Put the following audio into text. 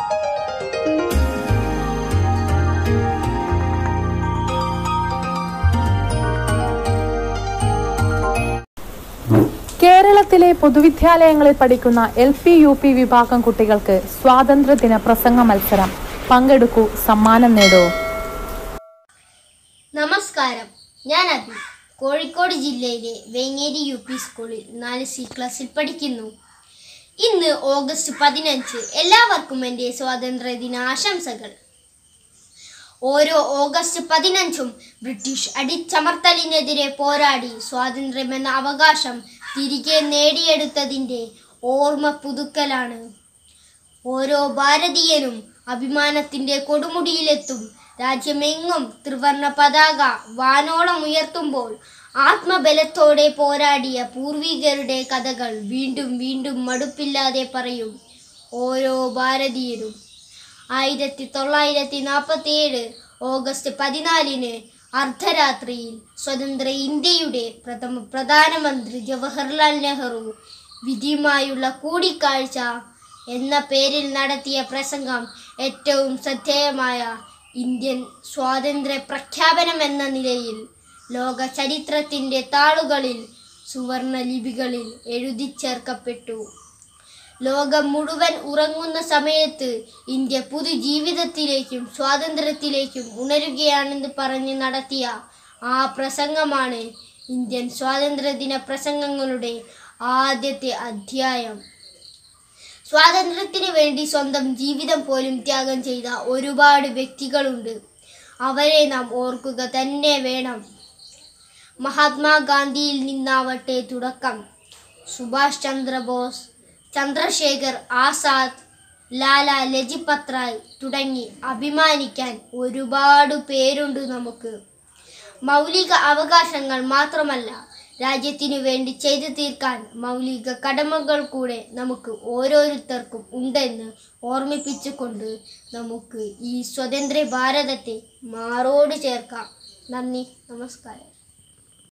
കേരളത്തിലെ പൊതുവിദ്യാലയങ്ങളിൽ പഠിക്കുന്ന L P U P വിഭാഗം കുട്ടികൾക്ക് സ്വാതന്ത്ര്യദിന പ്രസംഗ മത്സരം പങ്കെടുക്കൂ സമ്മാനം നേടൂ നമസ്കാരം ഞാൻ അബി കോഴിക്കോട് ജില്ലയിലെ വേങ്ങേരി യു പി സ്കൂളിൽ നാല് സി ക്ലാസ്സിൽ പഠിക്കുന്നു ഇന്ന് ഓഗസ്റ്റ് പതിനഞ്ച് എല്ലാവർക്കും എൻ്റെ സ്വാതന്ത്ര്യദിന ആശംസകൾ ഓരോ ഓഗസ്റ്റ് പതിനഞ്ചും ബ്രിട്ടീഷ് അടിച്ചമർത്തലിനെതിരെ പോരാടി സ്വാതന്ത്ര്യമെന്ന അവകാശം തിരികെ നേടിയെടുത്തതിൻ്റെ ഓർമ്മ പുതുക്കലാണ് ഓരോ ഭാരതീയനും അഭിമാനത്തിന്റെ കൊടുമുടിയിലെത്തും രാജ്യമെങ്ങും ത്രിവർണ പതാക വാനോളം ഉയർത്തുമ്പോൾ ആത്മബലത്തോടെ പോരാടിയ പൂർവികരുടെ കഥകൾ വീണ്ടും വീണ്ടും മടുപ്പില്ലാതെ പറയും ഓരോ ഭാരതീയരും ആയിരത്തി തൊള്ളായിരത്തി നാൽപ്പത്തി ഏഴ് ഓഗസ്റ്റ് പതിനാലിന് അർദ്ധരാത്രിയിൽ സ്വതന്ത്ര ഇന്ത്യയുടെ പ്രഥമ പ്രധാനമന്ത്രി ജവഹർലാൽ നെഹ്റു വിധിയുമായുള്ള കൂടിക്കാഴ്ച എന്ന പേരിൽ നടത്തിയ പ്രസംഗം ഏറ്റവും ശ്രദ്ധേയമായ ഇന്ത്യൻ സ്വാതന്ത്ര്യ പ്രഖ്യാപനം എന്ന നിലയിൽ ലോക ചരിത്രത്തിൻ്റെ താളുകളിൽ സുവർണ ലിപികളിൽ എഴുതി ചേർക്കപ്പെട്ടു ലോകം മുഴുവൻ ഉറങ്ങുന്ന സമയത്ത് ഇന്ത്യ പുതുജീവിതത്തിലേക്കും സ്വാതന്ത്ര്യത്തിലേക്കും ഉണരുകയാണെന്ന് പറഞ്ഞ് നടത്തിയ ആ പ്രസംഗമാണ് ഇന്ത്യൻ സ്വാതന്ത്ര്യദിന പ്രസംഗങ്ങളുടെ ആദ്യത്തെ അധ്യായം സ്വാതന്ത്ര്യത്തിന് വേണ്ടി സ്വന്തം ജീവിതം പോലും ത്യാഗം ചെയ്ത ഒരുപാട് വ്യക്തികളുണ്ട് അവരെ നാം ഓർക്കുക തന്നെ വേണം മഹാത്മാഗാന്ധിയിൽ നിന്നാവട്ടെ തുടക്കം സുഭാഷ് ചന്ദ്രബോസ് ചന്ദ്രശേഖർ ആസാദ് ലാല ലജിപത് റായ് തുടങ്ങി അഭിമാനിക്കാൻ ഒരുപാട് പേരുണ്ട് നമുക്ക് മൗലിക അവകാശങ്ങൾ മാത്രമല്ല രാജ്യത്തിനു വേണ്ടി ചെയ്തു തീർക്കാൻ മൗലിക കടമകൾ കൂടെ നമുക്ക് ഓരോരുത്തർക്കും ഉണ്ടെന്ന് ഓർമ്മിപ്പിച്ചുകൊണ്ട് നമുക്ക് ഈ സ്വതന്ത്ര ഭാരതത്തെ മാറോട് ചേർക്കാം നന്ദി നമസ്കാരം